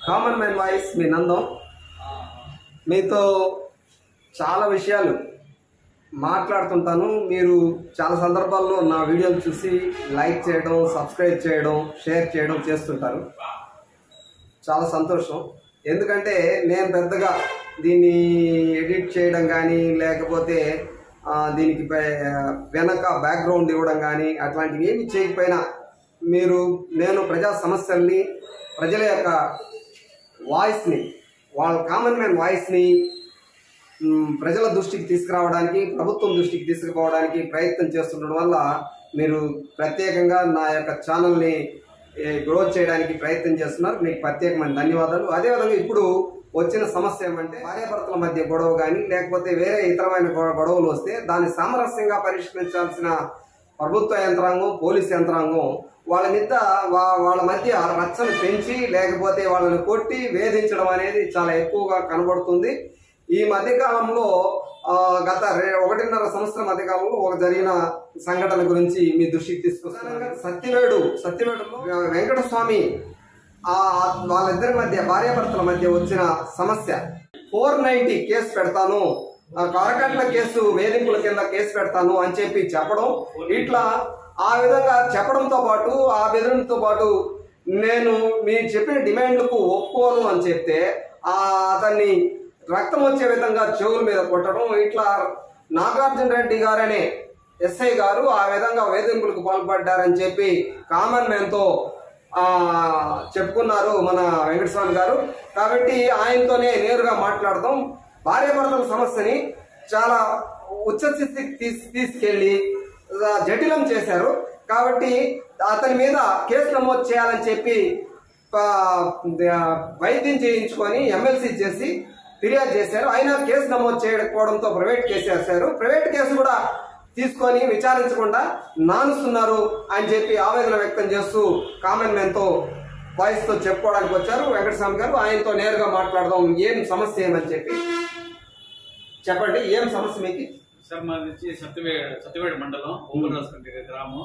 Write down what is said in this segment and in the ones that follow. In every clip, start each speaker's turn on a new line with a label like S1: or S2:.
S1: Common man voice మీ నందం మీతో చాలా విషయాలు మాట్లాడుతుంటాను మీరు చాలా సందర్భాల్లో నా వీడియోలు చూసి లైక్ చేయడం సబ్స్క్రైబ్ చేయడం షేర్ చేయడం చేస్తుంటారు చాలా సంతోషం ఎందుకంటే నేను పెద్దగా దీన్ని ఎడిట్ చేయడం కానీ లేకపోతే ఆ, దీనికి పై- వెనక బ్యాక్గ్రౌండ్ ఇవ్వడం కానీ అట్లాంటివి ఏమి చేయకపోయినా మీరు నేను ప్రజా సమస్యల్ని ప్రజల యొక్క వాయిస్ని వాళ్ళ కామన్ మ్యాన్ వాయిస్ని మ్, ప్రజల దృష్టికి తీసుకురావడానికి ప్రభుత్వం దృష్టికి తీసుకుపోవడానికి ప్రయత్నం చేస్తుండడం వల్ల మీరు ప్రత్యేకంగా నా యొక్క ఛానల్ని గ్రోత్ చేయడానికి ప్రయత్నం చేస్తున్నారు మీకు ప్రత్యేకమైన ధన్యవాదాలు అదేవిధంగా ఇప్పుడు వచ్చిన సమస్య ఏమంటే భార్యాభర్తల మధ్య గొడవ కానీ లేకపోతే వేరే ఇతరమైన గొ- గొడవలు వస్తే దాన్ని సామరస్యంగా పరిష్కరించాల్సిన ప్రభుత్వ యంత్రాంగం పోలీస్ యంత్రాంగం వాళ్ళ మీద వా- వాళ్ళ మధ్య రచ్చను పెంచి లేకపోతే వాళ్ళని కొట్టి వేధించడం అనేది చాలా ఎక్కువగా కనబడుతుంది ఈ మధ్య కాలంలో ఆ, గత రె- ఒకటిన్నర సంవత్సరం మధ్య కాలంలో ఒక జరిగిన సంఘటన గురించి మీ దృష్టికి తీసుకొస్తాను సత్యవేడు సత్యవేడులో వెంకటస్వామి ఆ వాళ్ళిద్దరి మధ్య భార్యాభర్తల మధ్య వచ్చిన సమస్య ఫోర్ నైన్టీ కేసు పెడతాను ఆ కారకట్ల కేసు వేధింపుల కింద కేసు పెడతాను అని చెప్పి చెప్పడం ఇట్లా ఆ విధంగా చెప్పడంతో పాటు ఆ బెదిరింపుతో పాటు నేను మీరు చెప్పిన డిమాండ్లకు ఒప్పుకోను అని చెప్తే ఆ అతన్ని రక్తం వచ్చే విధంగా చెవుల మీద కొట్టడం ఇట్లా నాగార్జున రెడ్డి గారనే ఎస్ఐ గారు ఆ విధంగా వేధింపులకు పాల్పడ్డారని చెప్పి కామన్ మ్యాన్తో ఆ, చెప్పుకున్నారు మన వెంకటస్వామి గారు కాబట్టి ఆయనతోనే నేరుగా మాట్లాడదాం భార్యాభర్తల సమస్యని చాలా ఉచ్చ స్థితికి తీస్ తీసుకెళ్లి ఆ, జటిలం చేశారు కాబట్టి అతని మీద కేసు నమోదు చేయాలని చెప్పి ఆ, వైద్యం చేయించుకొని ఎమ్మెల్సీ చేసి ఫిర్యాదు చేశారు అయినా కేసు నమోదు చేయకపోవడంతో ప్రైవేట్ కేసు వేశారు ప్రైవేట్ కేసు కూడా తీసుకొని విచారించకుండా నానుస్తున్నారు అని చెప్పి ఆవేదన వ్యక్తం చేస్తూ కామన్ మ్యాన్ తో వాయిస్ తో చెప్పుకోవడానికి వచ్చారు వెంకటస్వామి గారు ఆయనతో నేరుగా మాట్లాడదాం ఏం సమస్య ఏమని చెప్పి చెప్పండి ఏం సమస్య మీకు
S2: సార్ మాది వచ్చి సత్యవేడ్ సత్యవేడ్ మండలం ఓమరాజపేట గ్రామం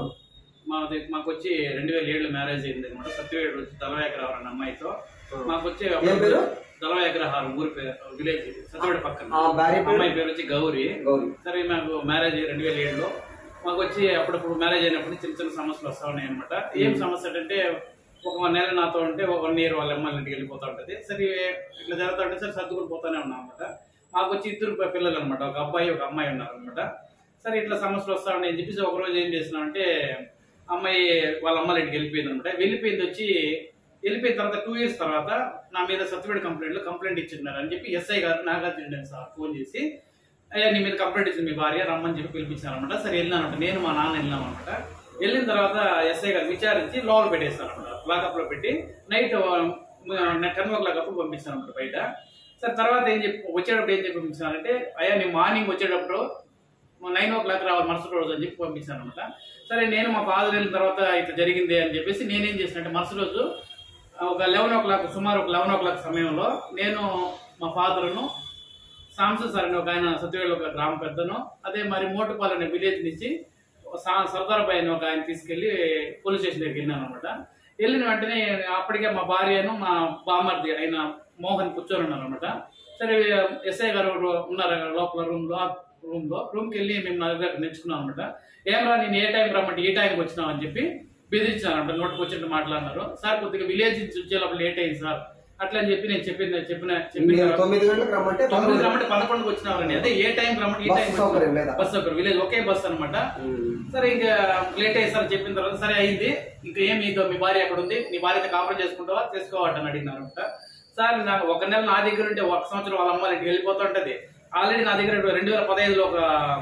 S2: మాది మాకు వచ్చి రెండు వేల ఏడులో మ్యారేజ్ అయింది అనమాట సత్యవేడ్ వచ్చి దళవేకరహారం అనే అమ్మాయితో మాకు వచ్చి
S1: ఏం పేరు?
S2: దళవేకరహారం ఊరి పేరు విలేజ్ సత్యవేడ్ పక్కన
S1: ఆ, భార్య పేరు?
S2: అమ్మాయి పేరు వచ్చి గౌరీ
S1: గౌరీ
S2: సరే మాకు మ్యారేజ్ రెండు వేల ఏడులో మాకు వచ్చి అప్పుడప్పుడు మ్యారేజ్ అయినప్పుడు చిన్న చిన్న సమస్యలు వస్తా ఉన్నాయి అనమాట ఏం సమస్య అంటే ఒక నెల నాతో ఉంటే ఒక వన్ ఇయర్ వాళ్ళ అమ్మాయిల ఇంటికి వెళ్ళిపోతా ఉంటది సరే ఇట్లా జరుగుతా ఉంటే సరే సర్దుకుని పోతానే ఉన్నాం అనమాట మాకు వచ్చి ఇద్దరు పి- పిల్లలు అనమాట ఒక అబ్బాయి ఒక అమ్మాయి ఉన్నారు అనమాట సరే ఇట్లా సమస్యలు వస్తా ఉన్నాయి అని చెప్పేసి ఒక రోజు ఏం చేసినామంటే అమ్మాయి వాళ్ళ అమ్మాయిల ఇంటికి వెళ్ళిపోయింది అనమాట వెళ్ళిపోయింది వచ్చి వెళ్ళిపోయిన తర్వాత టూ ఇయర్స్ తర్వాత నా మీద సత్యవేడి కంప్లైంట్ లో కంప్లైంట్ ఇచ్చిన్నారు అని చెప్పి ఎస్ఐ గారు నాగార్జున సార్ ఫోన్ చేసి అయ్యా నీ మీద కంప్లైంట్ ఇచ్చింది మీ భార్య రమ్మని చెప్పి పిలిపించారు అనమాట సరే వెళ్ళానంట నేను మా నాన్న వెళ్ళాం అనమాట వెళ్ళిన తర్వాత ఎస్ఐ గారు విచారించి లోపల పెట్టేస్తారు అనమాట లాకప్ లో పెట్టి నైట్ టెన్ ఓ క్లాక్ అప్పుడు పంపించాను అనమాట బయట సరే తర్వాత ఏం చెప్పి వచ్చేటప్పుడు ఏం చెప్పి పంపించానంటే అయ్యా నేను మార్నింగ్ వచ్చేటప్పుడు నైన్ ఓ క్లాక్ రావాలి మరుసటి రోజు అని చెప్పి పంపించాను అనమాట సరే నేను మా ఫాదర్ వెళ్ళిన తర్వాత ఇట్లా జరిగింది అని చెప్పేసి నేనేం చేసినంటే మరుసటి రోజు ఒక లెవెన్ ఓ క్లాక్ సుమారు ఒక లెవెన్ ఓ క్లాక్ సమయంలో నేను మా ఫాదర్ను సాంసన్ సార్ అని ఒక ఆయన సత్యవేళ ఒక గ్రామ పెద్దను అదే మరి మోటుపాల్ అనే విలేజ్ నుంచి సా- సర్దార్ బాయ్ అని ఒక ఆయన తీసుకెళ్లి పోలీస్ స్టేషన్ దగ్గరికి వెళ్ళాను అనమాట వెళ్ళిన వెంటనే అప్పటికే మా భార్యను మా బామర్ది అయిన మోహన్ కూర్చొని ఉన్నారు అనమాట సరే ఎస్ఐ గారు ఉన్నారు లోపల రూమ్ లో రూమ్ లో రూమ్ కి వెళ్ళి మేము నా దగ్గర నేర్చుకున్నాం అనమాట ఏమరా నేను ఏ టైం రమ్మంటే ఏ టైంకి వచ్చినావు అని చెప్పి బెదిరించాను అనమాట నోటికి వచ్చినట్టు మాట్లాడినారు సార్ కొద్దిగా విలేజ్ నుంచి వచ్చే లోపల లేట్ అయింది సార్ అట్లా అని చెప్పి నేను చెప్పిన చెప్పిన చెప్పిన
S1: మీరు
S2: తర్వాత-
S1: తొమ్మిది గంటలకు రమ్మంటే
S2: తొమ్మిది
S1: తొమ్మిది
S2: రమ్మంటే పదకొండుకి వచ్చినారండి అదే ఏ టైం రమ్మంటే ఈ
S1: బస్సు
S2: టైం
S1: సౌకర్యం లేదా?
S2: బస్ సౌకర్యం విలేజ్ ఒకే బస్ అనమాట
S1: ఉమ్.
S2: సరే ఇంకా లేట్ అయ్యి సార్ చెప్పిన తర్వాత సరే అయింది ఇంకా ఏం నీతో మీ భార్య ఎక్కడ ఉంది నీ భార్యతో కాపురం చేసుకుంటావా చేసుకోవట అని అడిగినారు అనమాట సార్ నాకు ఒక నెల నా దగ్గర ఉంటే ఒక సంవత్సరం వాళ్ళ అమ్మాయి ఇంటికి వెళ్ళిపోతుంటది ఆల్రెడీ నా దగ్గర రెండు వేల పదహైదులో ఒక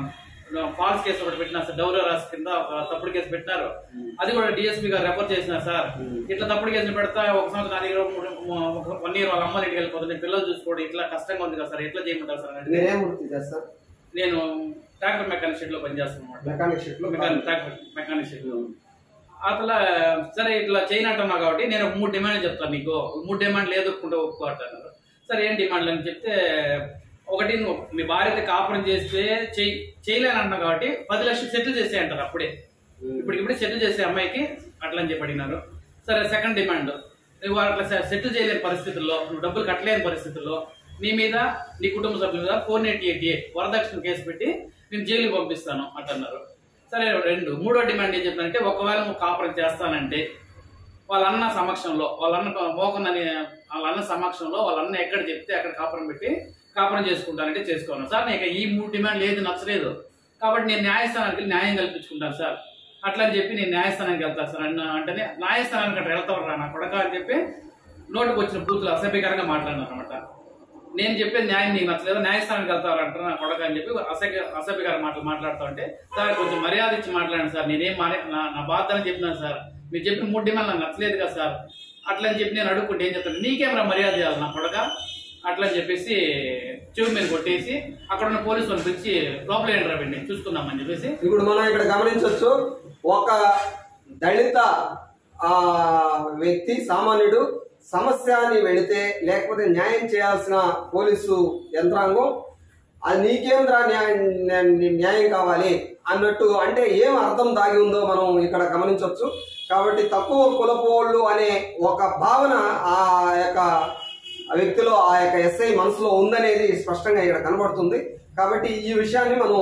S2: ఫాల్స్ కేసు ఒకటి పెట్టినారు సార్ డౌరీ రాస్ కింద ఒక తప్పుడు కేసు పెట్టినారు అది కూడా డిఎస్పీ గారు రెఫర్ చేసినారు సార్ ఇట్లా తప్పుడు కేసులు పెడతా ఒక సంవత్సరం నా దగ్గర వన్ ఇయర్ వాళ్ళ అమ్మాయి ఇంటికి వెళ్ళిపోతుంది పిల్లలు చూసుకోవడం ఇట్లా కష్టంగా ఉంది కదా సార్ ఎట్లా చేయమంటారు సార్ అని అడిగితే,
S1: నేనేం వృత్తి చేస్తాను
S2: నేను ట్రాక్టర్ మెకానిక్ షెడ్ లో పనిచేస్తాను అనమాట
S1: మెకానిక్ షిప్ లో
S2: మెకానిక్ ట్రాక్టర్ మెకానిక్ షెడ్ లో అట్లా సరే ఇట్లా చేయను అంటున్నావు కాబట్టి నేను ఒక మూడు డిమాండ్లు చెప్తాను నీకు మూడు డిమాండ్లు ఎదుర్కొంటే ఒప్పుకో అంటున్నారు సరే ఏం డిమాండ్లు అని చెప్తే ఒకటి నువ్వు మీ భార్యతో కాపురం చేస్తే చెయ్యి చేయలేని అంటున్నావు కాబట్టి పది లక్షలు సెటిల్ చేసే అంటారు అప్పుడే ఇప్పుడు ఇప్పుడు సెటిల్ చేసే అమ్మాయికి అట్లా అని చెప్పి అడిగినారు సరే సెకండ్ డిమాండ్ నువ్వు అట్లా సెటిల్ చేయలేని పరిస్థితుల్లో నువ్వు డబ్బులు కట్టలేని పరిస్థితుల్లో నీ మీద నీ కుటుంబ సభ్యుల మీద ఫోర్ ఎయిటీ ఎయిటీ ఏ వరదక్షిణ కేసు పెట్టి నేను జైలుకి పంపిస్తాను అంటున్నారు సరే రెండు మూడో డిమాండ్ ఏం చెప్పానంటే ఒకవేళ నువ్వు కాపురం చేస్తానంటే వాళ్ళ అన్న సమక్షంలో వాళ్ళ అన్న మోకన్ అనే వాళ్ళ అన్న సమక్షంలో వాళ్ళ అన్న ఎక్కడ చెప్తే అక్కడ కాపురం పెట్టి కాపురం చేసుకుంటానంటే చేసుకోను సార్ నీకు ఈ మూడు డిమాండ్లు ఏది నచ్చలేదు కాబట్టి నేను న్యాయస్థానానికి వెళ్ళి న్యాయం కల్పించుకుంటాను సార్ అట్లా అని చెప్పి నేను న్యాయస్థానానికి వెళ్తాను సార్ అన్న అంటేనే న్యాయస్థానానికి అట్లా వెళ్తావు రా నా కొడక అని చెప్పి నోటుకు వచ్చిన బూతులు అసభ్యకరంగా మాట్లాడినారు అనమాట నేను చెప్పేది న్యాయం నీకు నచ్చలేదు న్యాయస్థానానికి వెళ్తారు అంటారు నా కొడక అని చెప్పి అసభ్య అసభ్యకర మాటలు మాట్లాడుతూ ఉంటే సార్ కొంచెం మర్యాద ఇచ్చి మాట్లాడండి సార్ నేనేం మారే నా నా బాధ అని చెప్పినాను సార్ మీరు చెప్పిన మూడు డిమాండ్ నాకు నచ్చలేదు కదా సార్ అట్లా అని చెప్పి నేను అడుక్కుంటే ఏం చెప్తాను నీకేమరా మర్యాద చేయాలి నా కొడక అట్లా అని చెప్పేసి చెవి మీద కొట్టేసి అక్కడ ఉన్న పోలీసు వాళ్ళు పిలిచి లోపల ఏంటి రండి చూసుకుందామని చెప్పేసి
S1: ఇప్పుడు మనం ఇక్కడ గమనించవచ్చు ఒక దళిత ఆ వ్యక్తి సామాన్యుడు సమస్య అని వెళితే లేకపోతే న్యాయం చేయాల్సిన పోలీసు యంత్రాంగం అది నీకేంద్రా న్యాయం న్యా- న్యాయం కావాలి అన్నట్టు అంటే ఏం అర్థం దాగి ఉందో మనం ఇక్కడ గమనించవచ్చు కాబట్టి తక్కువ కులపోళ్ళు అనే ఒక భావన ఆ యొక్క వ్యక్తిలో ఆ యొక్క ఎస్ఐ మనసులో ఉందనేది స్పష్టంగా ఇక్కడ కనబడుతుంది కాబట్టి ఈ విషయాన్ని మనం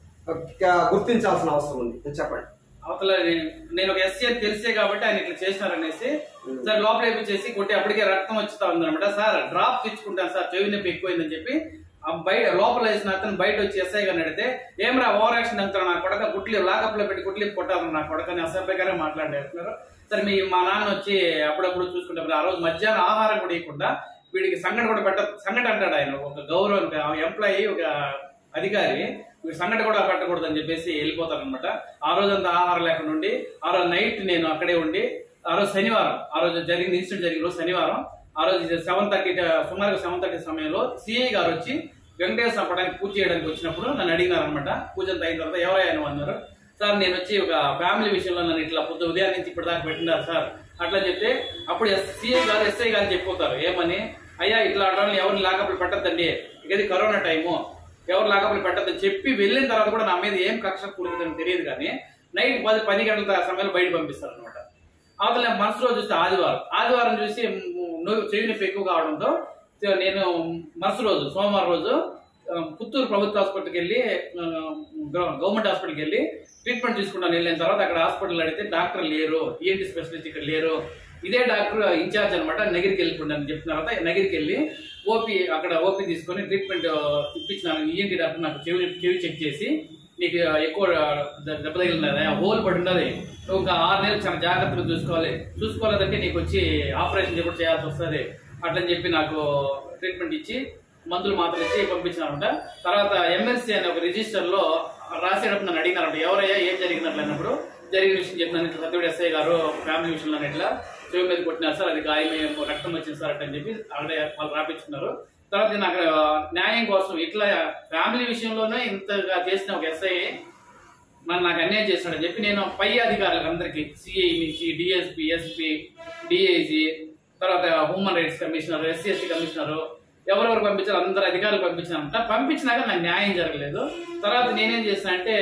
S1: ఆ, గుర్తించాల్సిన అవసరం ఉంది చెప్పండి
S2: అవతల నేను- నేను ఒక ఎస్సీ అని తెలిసే కాబట్టి ఆయన ఇట్లా చేసినారనేసి సార్ లోపల వేపించేసి కొట్టి అప్పటికే రక్తం వచ్చుతా ఉందన్నమాట సార్ డ్రాప్ తెచ్చుకుంటాను సార్ చెవి నొప్పి ఎక్కువైందని చెప్పి ఆ బయట లోపల వేసిన అతను బయట వచ్చి ఎస్ఐ గారిని అడిగితే ఏమరా ఓవర్ యాక్షన్ అంటారు నా కొడక గుడ్లు లాకప్ లో పెట్టి గుడ్లు కొట్టారు నా కొడకని అసభ్యకరంగా మాట్లాడేస్తున్నారు సరే మీ మా నాన్న వచ్చి అప్పుడప్పుడు చూసుకుంటే ఆ రోజు మధ్యాహ్నం ఆహారం కూడా ఇవ్వకుండా వీడికి సంగటి కూడా పెట్ట సంగటి అంటాడు ఆయన ఒక గౌరవం ఎంప్లాయీ ఒక అధికారి వీడు సంగటి కూడా పెట్టకూడదు అని చెప్పేసి వెళ్ళిపోతారు అనమాట ఆ రోజంతా ఆహారం లేకుండా ఉండి ఆ రోజు నైట్ నేను అక్కడే ఉండి ఆ రోజు శనివారం ఆ రోజు జరిగిన ఇన్సిడెంట్ జరిగిన రోజు శనివారం ఆ రోజు సెవెన్ థర్టీ సుమారుగా సెవెన్ థర్టీ సమయంలో సిఐ గారు వచ్చి వెంకటేశ్వర సంపడానికి పూజ చేయడానికి వచ్చినప్పుడు నన్ను అడిగినారు అనమాట పూజ అంతా అయిన తర్వాత ఎవరైనా అన్నారు సార్ నేను వచ్చి ఒక ఫ్యామిలీ విషయంలో నన్ను ఇట్లా పొద్దు ఉదయం నుంచి ఇప్పటిదాకా పెట్టినారు సార్ అట్లా చెప్తే అప్పుడు సిఐ గారు ఎస్ఐ గారు చెప్పిపోతారు ఏమని అయ్యా ఇట్లా అడవాళ్ళని ఎవరిని లాకప్లు పెట్టద్దండి ఇది కరోనా టైము ఎవరు లాకప్లు పెట్టద్దని చెప్పి వెళ్ళిన తర్వాత కూడా నా మీద ఏం కక్ష కూడుతుందని తెలియదు కానీ నైట్ పది పది గంటల సమయంలో బయట పంపిస్తారు అనమాట అవతల నేను మనసు రోజు చూస్తే ఆదివారం ఆదివారం చూసి మ్, నొ- చెవి నొప్పి ఎక్కువ కావడంతో నేను మరుస రోజు సోమవారం రోజు ఆ, పుత్తూరు ప్రభుత్వ హాస్పిటల్కి వెళ్ళి ఆ, గవ- గవర్నమెంట్ హాస్పిటల్కి వెళ్ళి ట్రీట్మెంట్ తీసుకుంటాను వెళ్ళిన తర్వాత అక్కడ హాస్పిటల్ అడిగితే డాక్టర్ లేరు ఈఎన్టీ స్పెషలిస్ట్ ఇక్కడ లేరు ఇదే డాక్టర్ ఇన్ఛార్జ్ అనమాట నగిరికి వెళ్ళిపోండి చెప్పిన తర్వాత నగిరికి వెళ్ళి ఓపీ అక్కడ ఓపీ తీసుకొని ట్రీట్మెంట్ ఇప్పించినాను ఈఎన్టీ డాక్టర్ నాకు చెవి చెవి చెక్ చేసి నీకు ఎక్కువ ద- దెబ్బ తగిలినది హోల్ పడి ఉన్నది నువ్వు ఇంకా ఆరు నెలలు చాలా జాగ్రత్తగా చూసుకోవాలి చూసుకోలేదంటే నీకు వచ్చి ఆపరేషన్ కూడా చేయాల్సి వస్తుంది అట్లని చెప్పి నాకు ట్రీట్మెంట్ ఇచ్చి మందులు మాత్రం ఇచ్చి పంపించినారంట తర్వాత ఎమ్మెల్సీ అనే ఒక రిజిస్టర్ లో రాసేటప్పుడు నన్ను అడిగినారంట ఎవరయ్యా ఏం జరిగినట్లు అన్నప్పుడు జరిగిన విషయం చెప్పినాను ఇట్లా సత్యవేడి ఎస్ఐ గారు ఫ్యామిలీ విషయంలో ఇట్లా చెవి మీద కొట్టినారు సార్ అది గాయం రక్తం వచ్చింది సార్ అట్ట అని చెప్పి అక్కడే వాళ్ళు రాపించుకున్నారు తర్వాత నేను అక్కడ న్యాయం కోసం ఇట్లా ఫ్యామిలీ విషయంలోనే ఇంతగా చేసిన ఒక ఎస్ఐ మరి నాకు అన్యాయం చేస్తాడని చెప్పి నేను పై అధికారులకు అందరికి సిఐ నుంచి డిఎస్పి ఎస్పీ డిఐజీ తర్వాత human rights commissioner SC ST commissioner ఎవరెవరు పంపించారు అందరు అధికారులు పంపించారంట పంపించినాక నాకు న్యాయం జరగలేదు తర్వాత నేనేం చేసిన అంటే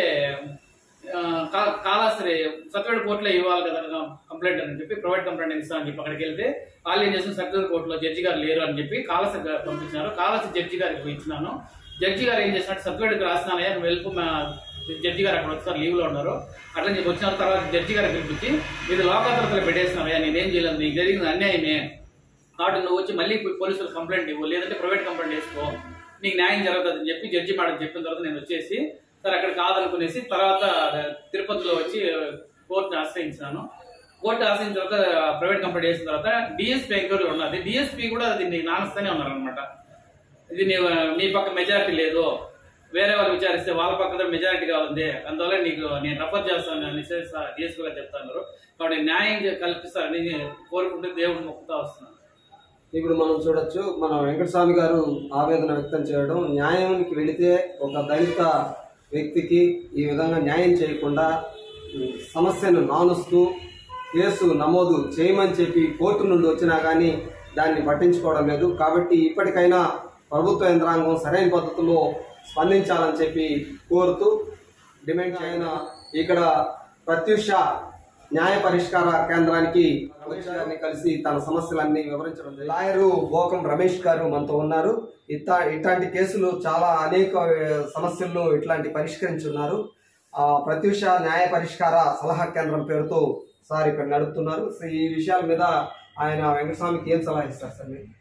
S2: ఆ, కా- కాళాస్త్రి సత్యవేడు కోర్టులో ఇవ్వాలి కదా కంప్లైంట్ అని చెప్పి ప్రైవేట్ కంప్లైంట్ ఇస్తానని చెప్పి అక్కడికి వెళ్తే వాళ్ళు ఏం చేసిన సత్యవేడు కోర్టులో జడ్జి గారు లేరు అని చెప్పి కాళాస్త్రి గారు పంపించినారు కాళాస్త్రి జడ్జి గారికి ఇచ్చినాను జడ్జి గారు ఏం చేసినట్టు సత్యవేడికి రాసినానయ్యా నువ్వు వెళ్ళిపో మా జడ్జి గారు అక్కడ ఒకసారి లీవ్ లో ఉన్నారు అట్లా చెప్పి వచ్చిన తర్వాత జడ్జి గారు పిలిపించి ఇది లోకాతరతలు పెట్టేసినావయ్యా నేనేం చేయలేదు నీకు జరిగిన అన్యాయమే కాబట్టి నువ్వు వచ్చి మళ్ళీ పోలీసులు కంప్లైంట్ ఇవ్వు లేదంటే ప్రైవేట్ కంప్లైంట్ వేసుకో నీకు న్యాయం జరుగుతుంది అని చెప్పి జడ్జి మేడం చెప్పిన తర్వాత నేను వచ్చేసి సరే అక్కడ కాదనుకునేసి తర్వాత తిరుపతిలో వచ్చి కోర్టుని ఆశ్రయించాను కోర్టు ఆశ్రయించిన తర్వాత ప్రైవేట్ కంప్లైంట్ చేసిన తర్వాత డిఎస్పీ ఎంక్వైరీ ఉన్నది డిఎస్పీ కూడా దీన్ని నానస్తూనే ఉన్నారనమాట ఇది నీ నీ పక్క మెజారిటీ లేదు వేరే వాళ్ళు విచారిస్తే వాళ్ళ పక్కన మెజారిటీ కావాలి అందువల్ల నీకు నేను రఫర్ చేస్తాను అని డిఎస్పీ గారు చెప్తున్నారు కాబట్టి న్యాయం చే- కల్పిస్తారని కోరుకుంటూ దేవుడిని మొక్కుతా వస్తున్నాను
S1: ఇప్పుడు మనం చూడొచ్చు మన వెంకటస్వామి గారు ఆవేదన వ్యక్తం చేయడం న్యాయానికి వెళితే ఒక దళిత వ్యక్తికి ఈ విధంగా న్యాయం చేయకుండా ఉమ్, సమస్యను నానుస్తూ కేసు నమోదు చేయమని చెప్పి కోర్టు నుండి వచ్చినా కానీ దాన్ని పట్టించుకోవడం లేదు కాబట్టి ఇప్పటికైనా ప్రభుత్వ యంత్రాంగం సరైన పద్ధతిలో స్పందించాలని చెప్పి కోరుతూ డిమాండ్ అయిన ఇక్కడ ప్రత్యూష న్యాయ పరిష్కార కేంద్రానికి రమేష్ గారిని కలిసి తన సమస్యలన్నీ వివరించడం జరిగింది. లాయరు బోకం రమేష్ గారు మనతో ఉన్నారు ఇత ఇట్లాంటి కేసులు చాలా అనేక ఆ, సమస్యలను ఇట్లాంటి పరిష్కరించున్నారు ఆ, ప్రత్యూష న్యాయ పరిష్కార సలహా కేంద్రం పేరుతో సార్ ఇక్కడ నడుపుతున్నారు సో ఈ విషయాల మీద ఆయన వెంకటస్వామికి ఏం సలహా ఇస్తారు సార్ మీరు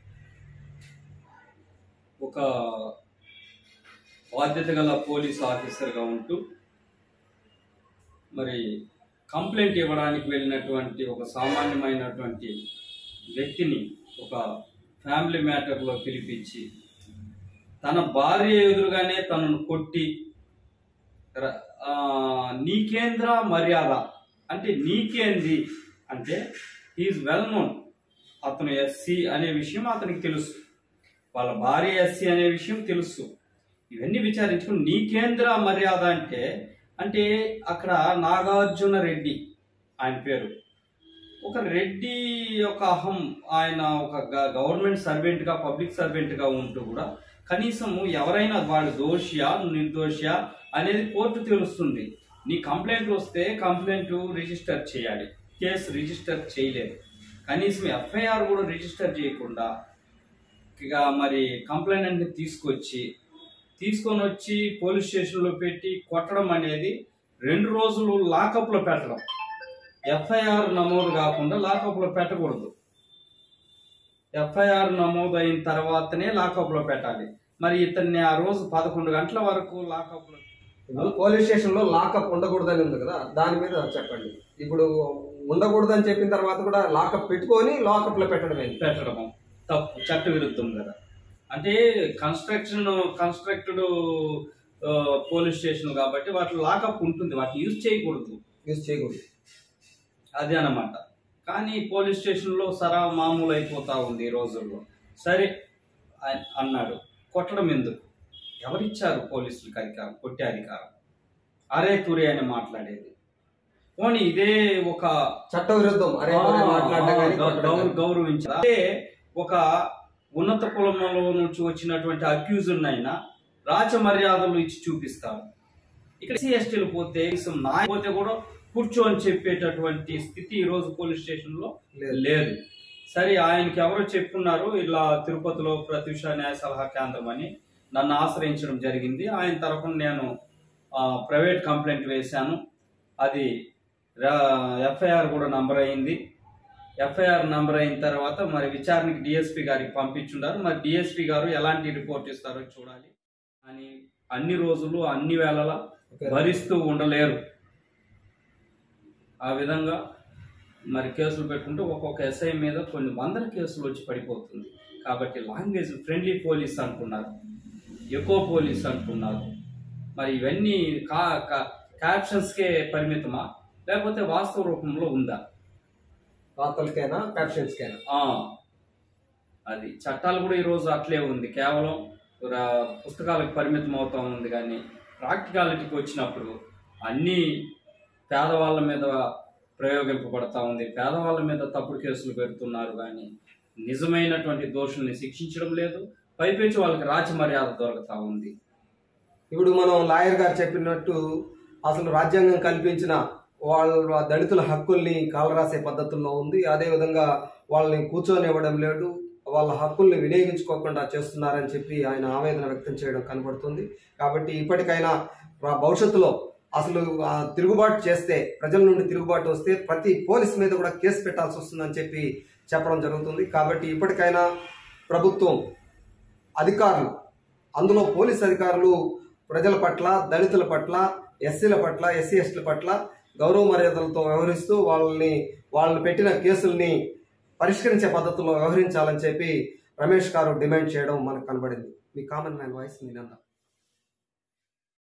S3: ఒక బాధ్యత గల పోలీస్ ఆఫీసర్గా ఉంటూ మరి కంప్లైంట్ ఇవ్వడానికి వెళ్ళినటువంటి ఒక సామాన్యమైనటువంటి వ్యక్తిని ఒక ఫ్యామిలీ మ్యాటర్లో పిలిపించి తన భార్య ఎదురుగానే తనను కొట్టి ర- ఆ, నీకేంద్ర మర్యాద అంటే నీకేంది అంటే ఈజ్ వెల్ నోన్ అతను ఎస్సీ అనే విషయం అతనికి తెలుసు వాళ్ళ భార్య ఎస్సీ అనే విషయం తెలుసు ఇవన్నీ విచారించుకుని నీకేంద్ర మర్యాద అంటే అంటే అక్కడ నాగార్జున రెడ్డి ఆయన పేరు ఒక రెడ్డి యొక్క అహం ఆయన ఒక గ- గవర్నమెంట్ సర్వెంట్గా పబ్లిక్ సర్వెంట్గా ఉంటూ కూడా కనీసం ఎవరైనా వాడు దోషియా నిర్దోషియా అనేది కోర్టు తెలుస్తుంది నీ కంప్లైంట్ వస్తే కంప్లైంట్ రిజిస్టర్ చేయాలి కేసు రిజిస్టర్ చేయలేదు కనీసం ఎఫ్ఐఆర్ కూడా రిజిస్టర్ చేయకుండా ఇక మరి కంప్లైంట్ తీసుకొచ్చి తీసుకొని వచ్చి పోలీస్ స్టేషన్లో పెట్టి కొట్టడం అనేది రెండు రోజులు లాకప్లో పెట్టడం ఎఫ్ఐఆర్ నమోదు కాకుండా లాకప్లో పెట్టకూడదు ఎఫ్ఐఆర్ నమోదు అయిన తర్వాతనే లాకప్లో పెట్టాలి మరి ఇతన్ని ఆ రోజు పదకొండు గంటల వరకు లాకప్లో
S1: ఇప్పుడు పోలీస్ స్టేషన్ లో లాకప్ ఉండకూడదని ఉంది కదా దాని మీద చెప్పండి ఇప్పుడు ఉండకూడదని చెప్పిన తర్వాత కూడా లాకప్ పెట్టుకొని లాకప్ లో పెట్టడం ఏంటి
S3: పెట్టడం తప్పు చట్ట విరుద్ధం కదా అంటే కన్స్ట్రక్షన్ కన్స్ట్రక్టెడ్ పోలీస్ స్టేషన్ కాబట్టి వాటి లాకప్ ఉంటుంది వాటిని యూజ్ చేయకూడదు
S1: యూజ్ చేయకూడదు
S3: అదే అన్నమాట కానీ పోలీస్ స్టేషన్లో సరా మామూలు అయిపోతా ఉంది ఈ రోజుల్లో సరే అ- అన్నాడు కొట్టడం ఎందుకు ఎవరిచ్చారు పోలీసులకు అధికారం కొట్టే అధికారం అరే తురే అని మాట్లాడేది పోనీ ఇదే ఒక
S1: చట్ట విరుద్ధం అరే అరే మాట్లాడడం కానీ కొట్టడం
S3: గౌరవ
S1: కానీ.
S3: గౌరవించారు అదే ఒక ఉన్నత కులంలో నుంచి వచ్చినటువంటి అక్యూజ్డ్ అయినా రాజ మర్యాదలు ఇచ్చి చూపిస్తారు ఇక్కడ ఎస్సీ ఎస్టీలు పోతే కనీసం నాయ పోతే కూడా కూర్చోని చెప్పేటటువంటి స్థితి ఈ రోజు పోలీస్ స్టేషన్ లో
S1: లేదు.
S3: లేదు సరే ఆయనకి ఎవరో చెప్పున్నారు ఇలా తిరుపతిలో ప్రత్యూష న్యాయ సలహా కేంద్రం అని నన్ను ఆశ్రయించడం జరిగింది ఆయన తరఫున నేను ఆ, ప్రైవేట్ కంప్లైంట్ వేశాను అది ఎఫ్ఐఆర్ కూడా నంబర్ అయింది ఎఫ్ఐఆర్ నంబర్ అయిన తర్వాత మరి విచారణకి డిఎస్పి గారికి పంపించున్నారు మరి డిఎస్పి గారు ఎలాంటి రిపోర్ట్ ఇస్తారో చూడాలి అని అన్ని రోజులు అన్ని వేళలా
S1: ఓకే.
S3: భరిస్తూ ఉండలేరు ఆ విధంగా మరి కేసులు పెట్టుకుంటే ఒక్కొక్క ఎస్ఐ మీద కొన్ని వందల కేసులు వచ్చి పడిపోతుంది కాబట్టి లాంగ్వేజ్ ఫ్రెండ్లీ పోలీస్ అనుకున్నారు ఎకో పోలీస్ అనుకున్నారు మరి ఇవన్నీ కా కా- క్యాప్షన్స్కే పరిమితమా లేకపోతే వాస్తవ రూపంలో ఉందా
S1: వార్తలకైనా క్యాప్షన్స్ కైనా
S3: ఆ, అది చట్టాలు కూడా ఈరోజు అట్లే ఉంది కేవలం రా- పుస్తకాలకు పరిమితం అవుతా ఉంది కానీ ప్రాక్టికాలిటీకి వచ్చినప్పుడు అన్నీ పేదవాళ్ళ మీద ప్రయోగింపబడతా ఉంది పేదవాళ్ళ మీద తప్పుడు కేసులు పెడుతున్నారు కానీ నిజమైనటువంటి దోషుల్ని శిక్షించడం లేదు పైపెచ్చి వాళ్ళకి రాజ్య మర్యాద దొరుకుతా ఉంది
S1: ఇప్పుడు మనం లాయర్ గారు చెప్పినట్టు అసలు రాజ్యాంగం కల్పించిన వాళ్ళ దళితుల హక్కుల్ని కాలరాసే పద్ధతుల్లో ఉంది అదేవిధంగా వాళ్ళని కూర్చొనివ్వడం లేదు వాళ్ళ హక్కుల్ని వినియోగించుకోకుండా చేస్తున్నారని చెప్పి ఆయన ఆవేదన వ్యక్తం చేయడం కనబడుతుంది కాబట్టి ఇప్పటికైనా రా- భవిష్యత్తులో అసలు ఆ, తిరుగుబాటు చేస్తే ప్రజల నుండి తిరుగుబాటు వస్తే ప్రతి పోలీస్ మీద కూడా కేసు పెట్టాల్సి వస్తుందని చెప్పి చెప్పడం జరుగుతుంది కాబట్టి ఇప్పటికైనా ప్రభుత్వం అధికారులు అందులో పోలీస్ అధికారులు ప్రజల పట్ల దళితుల పట్ల ఎస్సీల పట్ల ఎస్సీ ఎస్టీల పట్ల గౌరవ మర్యాదలతో వ్యవహరిస్తూ వాళ్ళని వాళ్ళని పెట్టిన కేసుల్ని పరిష్కరించే పద్ధతుల్లో వ్యవహరించాలని చెప్పి రమేష్ గారు డిమాండ్ చేయడం మనకు కనబడింది మీ కామన్ మ్యాన్ వాయిస్ మీ నంద